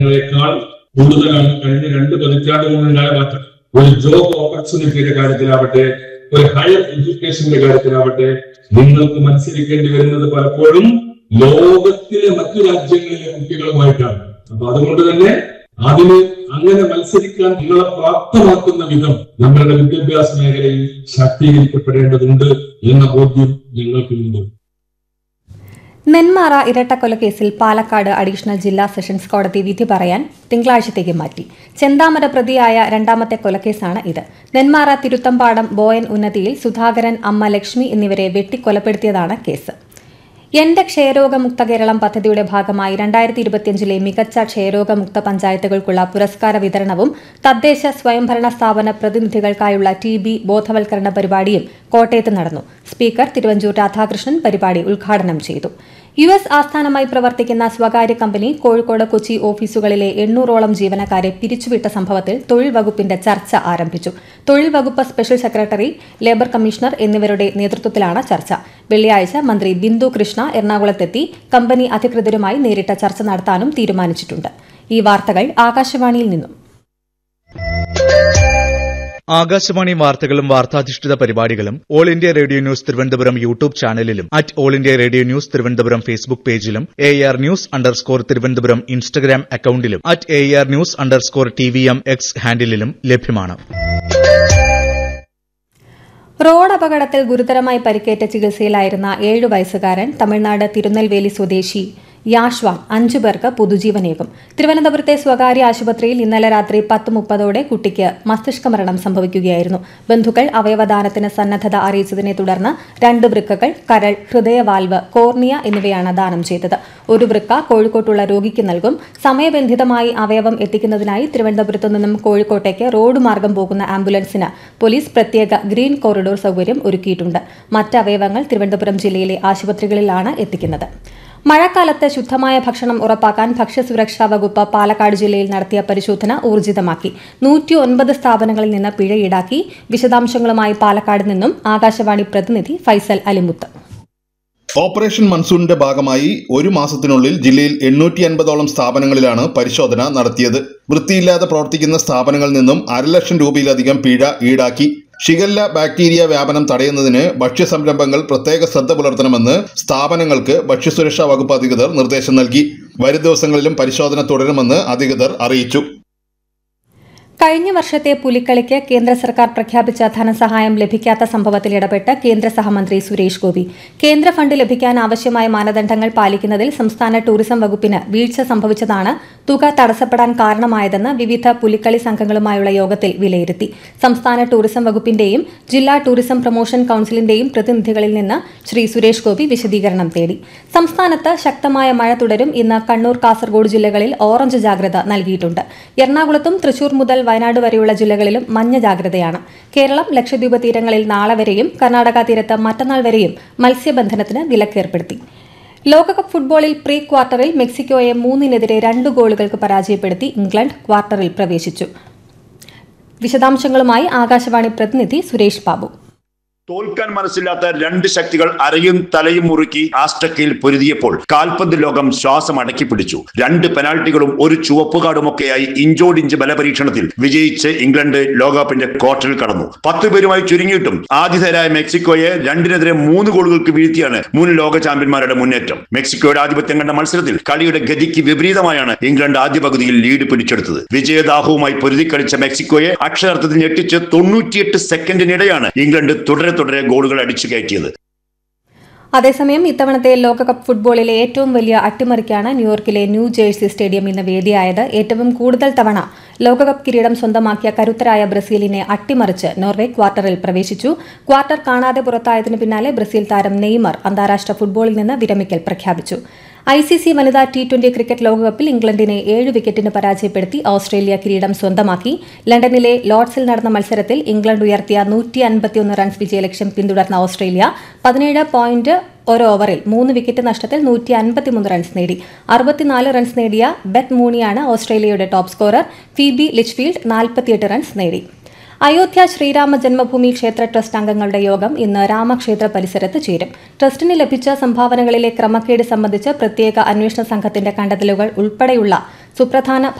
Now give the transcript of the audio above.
ങ്ങളെക്കാൾ കൂടുതലാണ് കഴിഞ്ഞ രണ്ട് പതിറ്റാണ്ടുകൊണ്ടുണ്ടായ മാറ്റം ഒരു ജോബ് ഓപ്പർച്യൂണിറ്റിയുടെ കാര്യത്തിലാവട്ടെ ഒരു ഹയർ എഡ്യൂക്കേഷന്റെ കാര്യത്തിലാവട്ടെ നിങ്ങൾക്ക് മത്സരിക്കേണ്ടി വരുന്നത് പലപ്പോഴും ലോകത്തിലെ മറ്റു രാജ്യങ്ങളിലെ കുട്ടികളുമായിട്ടാണ് അപ്പൊ അതുകൊണ്ട് തന്നെ അതിന് അങ്ങനെ മത്സരിക്കാൻ നിങ്ങളെ പ്രാപ്തമാക്കുന്ന വിധം നമ്മളുടെ വിദ്യാഭ്യാസ മേഖലയിൽ ശാക്തീകരിക്കപ്പെടേണ്ടതുണ്ട് എന്ന ബോധ്യം നിങ്ങൾക്കുണ്ട് നെന്മാറ ഇരട്ടക്കൊലക്കേസിൽ പാലക്കാട് അഡീഷണൽ ജില്ലാ സെഷൻസ് കോടതി വിധി പറയാൻ തിങ്കളാഴ്ചത്തേക്ക് മാറ്റി ചെന്താമര പ്രതിയായ രണ്ടാമത്തെ കൊലക്കേസാണ് ഇത് നെന്മാറ തിരുത്തമ്പാടം ബോയൻ ഉന്നതിയിൽ സുധാകരൻ അമ്മ ലക്ഷ്മി എന്നിവരെ വെട്ടിക്കൊലപ്പെടുത്തിയതാണ് കേസ് എന്റെ ക്ഷയരോഗമുക്ത കേരളം പദ്ധതിയുടെ ഭാഗമായി രണ്ടായിരത്തി ഇരുപത്തിയഞ്ചിലെ മികച്ച ക്ഷയരോഗമുക്ത പഞ്ചായത്തുകൾക്കുള്ള പുരസ്കാര വിതരണവും തദ്ദേശ സ്വയംഭരണ സ്ഥാപന പ്രതിനിധികൾക്കായുള്ള ടി ബി ബോധവൽക്കരണ പരിപാടിയും കോട്ടയത്ത് നടന്നു സ്പീക്കർ തിരുവഞ്ചൂർ രാധാകൃഷ്ണൻ പരിപാടി ഉദ്ഘാടനം ചെയ്തു യു എസ് ആസ്ഥാനമായി പ്രവർത്തിക്കുന്ന സ്വകാര്യ കമ്പനി കോഴിക്കോട് കൊച്ചി ഓഫീസുകളിലെ എണ്ണൂറോളം ജീവനക്കാരെ പിരിച്ചുവിട്ട സംഭവത്തിൽ തൊഴിൽ വകുപ്പിന്റെ ചർച്ച ആരംഭിച്ചു തൊഴിൽ വകുപ്പ് സ്പെഷ്യൽ സെക്രട്ടറി ലേബർ കമ്മീഷണർ എന്നിവരുടെ നേതൃത്വത്തിലാണ് ചർച്ച വെള്ളിയാഴ്ച മന്ത്രി ബിന്ദു കൃഷ്ണ എറണാകുളത്തെത്തി കമ്പനി അധികൃതരുമായി നേരിട്ട ചർച്ച നടത്താനും തീരുമാനിച്ചിട്ടുണ്ട് ഈ വാർത്തകൾ ആകാശവാണിയിൽ നിന്നും ആകാശവാണി വാർത്തകളും വാർത്താധിഷ്ഠിത പരിപാടികളും all India radio news Thiruvananthapuram YouTube ചാനലിലും at all India radio news Thiruvananthapuram Facebook പേജിലും A R news underscore Thiruvananthapuram Instagram അക്കൌണ്ടിലും at A R news underscore T V M X ഹാൻഡിലും ലഭ്യമാണ് റോഡ് അപകടത്തിൽ ഗുരുതരമായി പരിക്കേറ്റ ചികിത്സയിലായിരുന്ന ഏഴു വയസ്സുകാരൻ തമിഴ്നാട് തിരുനെൽവേലി സ്വദേശി യാഷ്വാൻ അഞ്ചു പേർക്ക് പുതുജീവനേകും തിരുവനന്തപുരത്തെ സ്വകാര്യ ആശുപത്രിയിൽ ഇന്നലെ രാത്രി പത്ത് മുപ്പതോടെ കുട്ടിക്ക് മസ്തിഷ്ക മരണം സംഭവിക്കുകയായിരുന്നു ബന്ധുക്കൾ അവയവദാനത്തിന് സന്നദ്ധത അറിയിച്ചതിനെ തുടർന്ന് രണ്ട് വൃക്കകൾ കരൾ ഹൃദയവാൽവ് കോർണിയ എന്നിവയാണ് ദാനം ചെയ്തത് ഒരു വൃക്ക കോഴിക്കോട്ടുള്ള രോഗിക്ക് നൽകും സമയബന്ധിതമായി അവയവം എത്തിക്കുന്നതിനായി തിരുവനന്തപുരത്തു നിന്നും കോഴിക്കോട്ടേക്ക് റോഡ് മാർഗം പോകുന്ന ആംബുലൻസിന് പോലീസ് പ്രത്യേക ഗ്രീൻ കോറിഡോർ സൗകര്യം ഒരുക്കിയിട്ടുണ്ട് മറ്റ് അവയവങ്ങൾ തിരുവനന്തപുരം ജില്ലയിലെ ആശുപത്രികളിലാണ് എത്തിക്കുന്നത് മഴക്കാലത്ത് ശുദ്ധമായ ഭക്ഷണം ഉറപ്പാക്കാൻ ഭക്ഷ്യസുരക്ഷാ വകുപ്പ് പാലക്കാട് ജില്ലയിൽ നടത്തിയ പരിശോധന ഊർജിതമാക്കി നൂറ്റി ഒൻപത് സ്ഥാപനങ്ങളിൽ നിന്ന് പിഴ ഈടാക്കി വിശദാംശങ്ങളുമായി പാലക്കാട് നിന്നും ആകാശവാണി പ്രതിനിധി ഫൈസൽ അലിമുത്ത് ഓപ്പറേഷൻ മൺസൂണിന്റെ ഭാഗമായി ഒരു മാസത്തിനുള്ളിൽ ജില്ലയിൽ എണ്ണൂറ്റി അൻപതോളം സ്ഥാപനങ്ങളിലാണ് പരിശോധന നടത്തിയത് വൃത്തിയില്ലാതെ പ്രവർത്തിക്കുന്ന സ്ഥാപനങ്ങളിൽ നിന്നും അരലക്ഷം രൂപയിലധികം പിഴ ഈടാക്കി ഷിഗല്ല ബാക്ടീരിയ വ്യാപനം തടയുന്നതിന് ഭക്ഷ്യസംരംഭങ്ങൾ പ്രത്യേക ശ്രദ്ധ പുലർത്തണമെന്ന് സ്ഥാപനങ്ങൾക്ക് ഭക്ഷ്യസുരക്ഷാ വകുപ്പ് അധികൃതർ നിർദ്ദേശം നൽകി വരും ദിവസങ്ങളിലും പരിശോധന തുടരുമെന്ന് അധികൃതർ അറിയിച്ചു കഴിഞ്ഞ വർഷത്തെ പുലിക്കളിക്ക് കേന്ദ്ര സർക്കാർ പ്രഖ്യാപിച്ച ധനസഹായം ലഭിക്കാത്ത സംഭവത്തിൽ ഇടപെട്ട് കേന്ദ്ര സഹമന്ത്രി സുരേഷ് ഗോപി കേന്ദ്ര ഫണ്ട് ലഭിക്കാൻ ആവശ്യമായ മാനദണ്ഡങ്ങൾ പാലിക്കുന്നതിൽ സംസ്ഥാന ടൂറിസം വകുപ്പിന് വീഴ്ച സംഭവിച്ചതാണ് തുക തടസ്സപ്പെടാൻ കാരണമായതെന്ന് വിവിധ പുലിക്കളി സംഘങ്ങളുമായുള്ള യോഗത്തിൽ വിലയിരുത്തി സംസ്ഥാന ടൂറിസം വകുപ്പിന്റെയും ജില്ലാ ടൂറിസം പ്രൊമോഷൻ കൌൺസിലിന്റെയും പ്രതിനിധികളിൽ നിന്ന് ശ്രീ സുരേഷ് ഗോപി വിശദീകരണം തേടി സംസ്ഥാനത്ത് ശക്തമായ മഴ തുടരും ഇന്ന് കണ്ണൂർ കാസർഗോഡ് ജില്ലകളിൽ ഓറഞ്ച് ജാഗ്രത നൽകിയിട്ടുണ്ട് എറണാകുളത്തും തൃശൂർ മുതൽ വയനാട് വരെയുള്ള ജില്ലകളിലും മഞ്ഞ ജാഗ്രതയാണ് കേരളം ലക്ഷദ്വീപ് തീരങ്ങളിൽ നാളെ വരെയും കർണാടക തീരത്ത് മറ്റന്നാൾ വരെയും മത്സ്യബന്ധനത്തിന് വിലക്കേർപ്പെടുത്തി ലോകകപ്പ് ഫുട്ബോളിൽ പ്രീ ക്വാർട്ടറിൽ മെക്സിക്കോയെ മൂന്നിനെതിരെ രണ്ട് ഗോളുകൾക്ക് പരാജയപ്പെടുത്തി ഇംഗ്ലണ്ട് ക്വാർട്ടറിൽ പ്രവേശിച്ചു വിശദാംശങ്ങളുമായി ആകാശവാണി പ്രതിനിധി സുരേഷ് ബാബു തോൽക്കാൻ മനസ്സില്ലാത്ത രണ്ട് ശക്തികൾ അരയും തലയും മുറുക്കി ആസ്റ്റക്കയിൽ പൊരുതിയപ്പോൾ കാൽപന്ത് ലോകം ശ്വാസം അടക്കി പിടിച്ചു രണ്ട് പെനാൽറ്റികളും ഒരു ചുവപ്പ് കാർഡുമൊക്കെയായി ഇഞ്ചോടിഞ്ച് ബലപരീക്ഷണത്തിൽ വിജയിച്ച് ഇംഗ്ലണ്ട് ലോകകപ്പിന്റെ ക്വാർട്ടറിൽ കടന്നു പത്ത് പേരുമായി ചുരുങ്ങിയിട്ടും ആതിഥേയരായ മെക്സിക്കോയെ രണ്ടിനെതിരെ മൂന്ന് ഗോളുകൾക്ക് വീഴ്ത്തിയാണ് മുൻ ലോക ചാമ്പ്യന്മാരുടെ മുന്നേറ്റം മെക്സിക്കോയുടെ ആധിപത്യം കണ്ട മത്സരത്തിൽ കളിയുടെ ഗതിക്ക് വിപരീതമായാണ് ഇംഗ്ലണ്ട് ആദ്യ പകുതിയിൽ ലീഡ് പിടിച്ചെടുത്തത് വിജയദാഹവുമായി പൊരുതിക്കളിച്ച മെക്സിക്കോയെ അക്ഷരാർത്ഥത്തിൽ ഞെട്ടിച്ച് തൊണ്ണൂറ്റിയെട്ട് സെക്കൻഡിനിടെയാണ് ഇംഗ്ലണ്ട് തുടരെ തുടരെ ഗോളുകൾ അടിച്ചു കയറ്റിയത് അതേസമയം ഇത്തവണത്തെ ലോകകപ്പ് ഫുട്ബോളിലെ ഏറ്റവും വലിയ അട്ടിമറിക്കാണ് ന്യൂയോർക്കിലെ ന്യൂ ജേഴ്സി സ്റ്റേഡിയം ഇന്ന് വേദിയായത് ഏറ്റവും കൂടുതൽ തവണ ലോകകപ്പ് കിരീടം സ്വന്തമാക്കിയ കരുത്തരായ ബ്രസീലിനെ അട്ടിമറിച്ച് നോർവേ ക്വാർട്ടറിൽ പ്രവേശിച്ചു ക്വാർട്ടർ കാണാതെ പുറത്തായതിനു പിന്നാലെ ബ്രസീൽ താരം നെയ്മർ അന്താരാഷ്ട്ര ഫുട്ബോളിൽ നിന്ന് വിരമിക്കൽ പ്രഖ്യാപിച്ചു ഐ സി സി വനിതാ ടി ട്വന്റി ക്രിക്കറ്റ് ലോകകപ്പിൽ ഇംഗ്ലണ്ടിനെ ഏഴ് വിക്കറ്റിന് പരാജയപ്പെടുത്തി ഓസ്ട്രേലിയ കിരീടം സ്വന്തമാക്കി ലണ്ടനിലെ ലോർഡ്സിൽ നടന്ന മത്സരത്തിൽ ഇംഗ്ലണ്ട് ഉയർത്തിയ നൂറ്റി അൻപത്തിയൊന്ന് റൺസ് വിജയലക്ഷ്യം പിന്തുടർന്ന ഓസ്ട്രേലിയ പതിനേഴ് പോയിന്റ് ഒരു ഓവറിൽ മൂന്ന് വിക്കറ്റ് നഷ്ടത്തിൽ നൂറ്റി അൻപത്തിമൂന്ന് റൺസ് നേടി അറുപത്തിനാല് റൺസ് നേടിയ ബെറ്റ് മൂണിയാണ് ഓസ്ട്രേലിയയുടെ ടോപ്പ് സ്കോറർ ഫിബി ലിച്ച്ഫീൽഡ് നാൽപ്പത്തിയെട്ട് റൺസ് നേടി അയോധ്യ ശ്രീരാമ ജന്മഭൂമി ക്ഷേത്ര ട്രസ്റ്റ് അംഗങ്ങളുടെ യോഗം ഇന്ന് രാമക്ഷേത്ര പരിസരത്ത് ചേരും ട്രസ്റ്റിന് ലഭിച്ച സംഭാവനകളിലെ ക്രമക്കേട് സംബന്ധിച്ച് പ്രത്യേക അന്വേഷണ സംഘത്തിന്റെ കണ്ടെത്തലുകൾ ഉൾപ്പെടെയുള്ള സുപ്രധാന